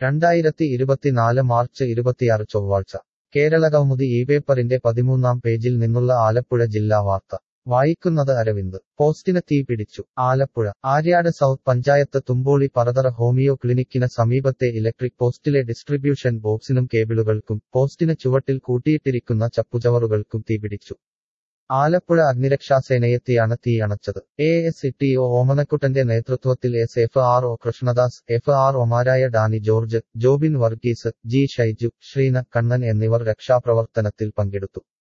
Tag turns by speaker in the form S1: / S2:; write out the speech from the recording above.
S1: രണ്ടായിരത്തി ഇരുപത്തിനാല് മാർച്ച് ഇരുപത്തിയാറ് ചൊവ്വാഴ്ച കേരള കൗമുദി ഈ പേപ്പറിന്റെ പതിമൂന്നാം പേജിൽ നിന്നുള്ള ആലപ്പുഴ ജില്ലാ വാർത്ത വായിക്കുന്നത് അരവിന്ദ് പോസ്റ്റിന് തീ പിടിച്ചു ആലപ്പുഴ ആര്യാട് സൗത്ത് പഞ്ചായത്ത് തുമ്പോളി പറതറ ഹോമിയോ ക്ലിനിക്കിന് സമീപത്തെ ഇലക്ട്രിക് പോസ്റ്റിലെ ഡിസ്ട്രിബ്യൂഷൻ ബോക്സിനും കേബിളുകൾക്കും പോസ്റ്റിന് ചുവട്ടിൽ കൂട്ടിയിട്ടിരിക്കുന്ന ചപ്പുചവറുകൾക്കും തീപിടിച്ചു ആലപ്പുഴ അഗ്നിരക്ഷാസേനയെത്തിയാണ് തീ അണച്ചത് എ എസ് ടി ഒ ഓമനക്കുട്ടന്റെ നേതൃത്വത്തിൽ S F R O Krishnadas F R ഒമാരായ ഡാനി ജോർജ് ജോബിൻ വർഗീസ് ജി ഷൈജു ശ്രീന കണ്ണൻ എന്നിവർ രക്ഷാപ്രവർത്തനത്തിൽ പങ്കെടുത്തു